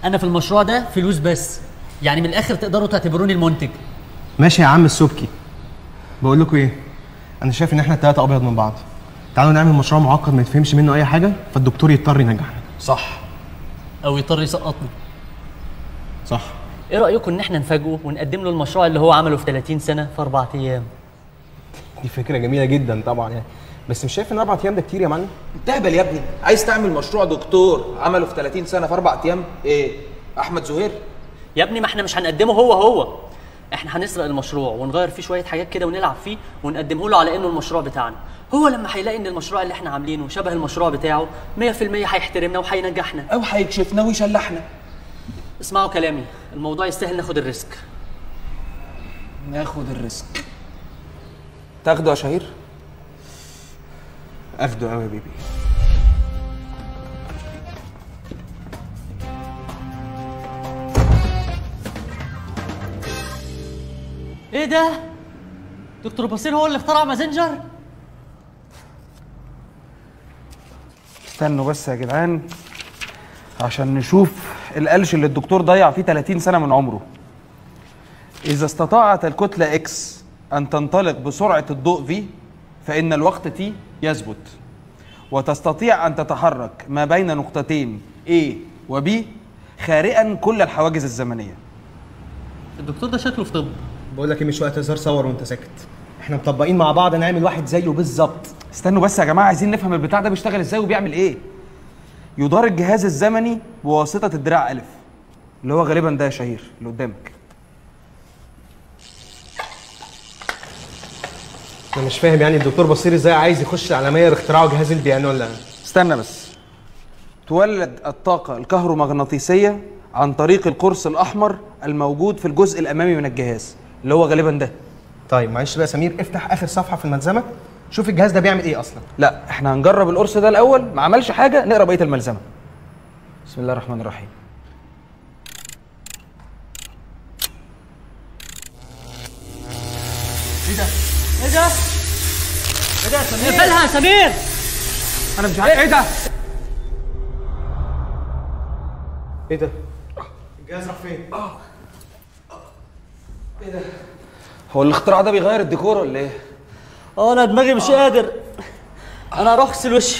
انا في المشروع ده فلوس بس يعني من الاخر تقدروا تعتبروني المنتج ماشي يا عم السبكي بقول لكم ايه انا شايف ان احنا التلاته ابيض من بعض تعالوا نعمل مشروع معقد ما يتفهمش منه اي حاجه فالدكتور يضطر ينجحنا صح او يضطر يسقطني صح ايه رايكم ان احنا نفاجئه ونقدم له المشروع اللي هو عمله في 30 سنه في اربع ايام دي فكره جميله جدا طبعا يعني بس مش شايف ان اربع ايام ده كتير يا معلم انت اهبل يا ابني عايز تعمل مشروع دكتور عمله في 30 سنه في اربع ايام ايه احمد زهير يا ابني ما احنا مش هنقدمه هو هو احنا هنسرق المشروع ونغير فيه شويه حاجات كده ونلعب فيه ونقدمه له على انه المشروع بتاعنا هو لما هيلاقي ان المشروع اللي احنا عاملينه شبه المشروع بتاعه 100% هيحترمنا وهينجحنا او هيكشفنا ويشلحنا اسمعوا كلامي الموضوع يستاهل ناخد الريسك ناخد الريسك تاخده يا شهير افدو قوي يا بيبي ايه ده دكتور بصير هو اللي اخترع مازنجر استنوا بس يا جدعان عشان نشوف القلش اللي الدكتور ضيع فيه 30 سنة من عمره إذا استطاعت الكتلة إكس أن تنطلق بسرعة الضوء في فإن الوقت تي يثبت وتستطيع أن تتحرك ما بين نقطتين A و B خارقا كل الحواجز الزمنية الدكتور ده شكله في طب بقول لك ايه مش وقت هزار صور وانت ساكت احنا مطبقين مع بعض نعمل واحد زيه بالظبط استنوا بس يا جماعة عايزين نفهم البتاع ده بيشتغل ازاي وبيعمل ايه يدار الجهاز الزمني بواسطة الدراع ألف اللي هو غالبا ده يا شهير اللي قدامك انا مش فاهم يعني الدكتور بصير ازاي عايز يخش العالميه باختراعه جهاز البيانولا استنى بس تولد الطاقة الكهرومغناطيسية عن طريق القرص الأحمر الموجود في الجزء الأمامي من الجهاز اللي هو غالبا ده طيب معلش بقى يا سمير افتح اخر صفحه في الملزمه شوف الجهاز ده بيعمل ايه اصلا لا احنا هنجرب القرص ده الأول ما عملش حاجة نقرا بقية الملزمة بسم الله الرحمن الرحيم ايه ده ايه ده يا سمير اقفلها يا سمير أنا مش عارف إيه ده ايه ده الجهاز راح فين هو الاختراع ده بيغير الديكور ولا إيه؟ اه انا دماغي مش قادر انا هروح اغسل وشي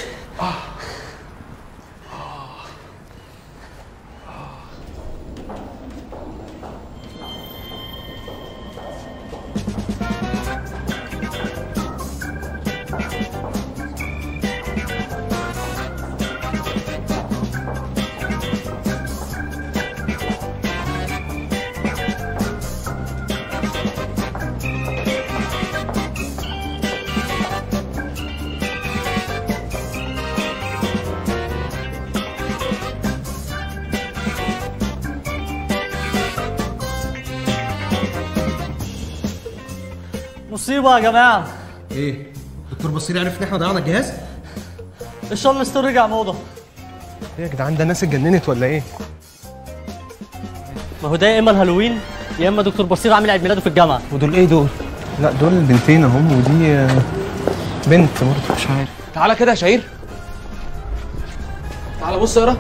مصيبه يا جماعه ايه دكتور بصير عرف ان احنا ضيعنا الجهاز الشارل ستون رجع موضه ايه يا جدعان ده الناس اتجننت ولا ايه ما هو ده يا اما الهالوين يا اما دكتور بصير عامل عيد ميلاده في الجامعه ودول ايه دول لا دول بنتين اهم ودي آه، بنت برضه مش عارف تعالى كده يا شهير تعالى بص اقرا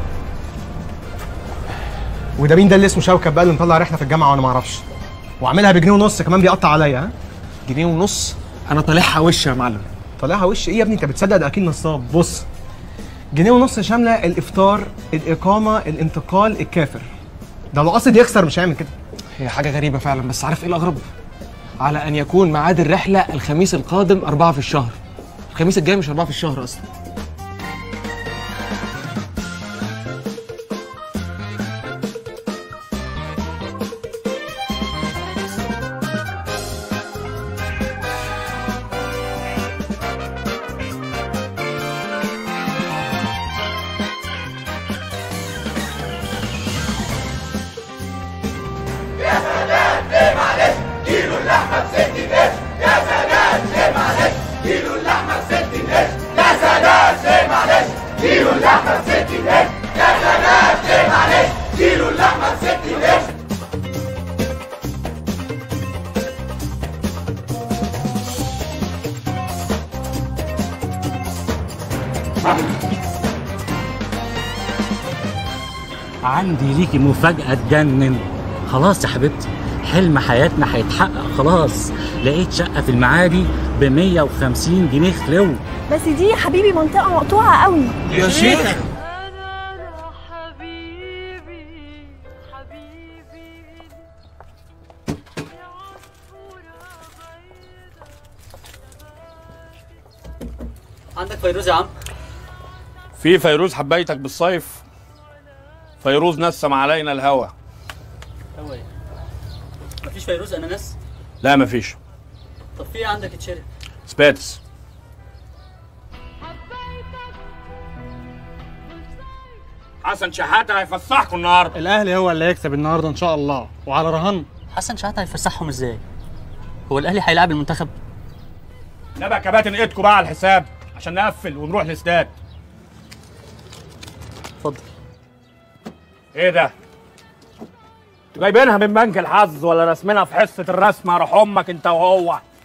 وده مين ده اللي اسمه شوكت بقى اللي مطلع رحله في الجامعه وانا ما اعرفش وعاملها بجنيه ونص كمان بيقطع عليا ها جنيه ونص انا طالعها وش يا معلم طالعها وش ايه يا ابني انت بتصدق ده اكيد نصاب بص جنيه ونص شامله الافطار الاقامه الانتقال الكافر ده لو قصد يخسر مش هيعمل كده هي حاجة غريبة فعلا بس عارف ايه الأغرب؟ على أن يكون ميعاد الرحلة الخميس القادم أربعة في الشهر الخميس الجاي مش أربعة في الشهر أصلا يا سلام عندي ليكي مفاجأة تجنن خلاص يا حبيبتي حلم حياتنا هيتحقق خلاص لقيت شقة في المعادي ب 150 جنيه خلو بس دي يا حبيبي منطقة مقطوعة قوي يا شيخ عندك فيروز يا عم في فيروز حبيتك بالصيف فيروز نسم علينا الهوى هو ايه مفيش فيروز اناناس لا مفيش طب في ايه عندك تشيري سباتس حسن شحاته هيفسحكم النهارده الاهلي هو اللي هيكسب النهارده ان شاء الله وعلى رهان حسن شحاته هيفسحهم ازاي هو الاهلي هيلاعب المنتخب لا بقى كباتن ايدكم بقى على الحساب عشان نقفل ونروح الاستاد اتفضل ايه ده انتوا جايبينها من بنك الحظ ولا راسمينها في حصه الرسم روح امك انت وهو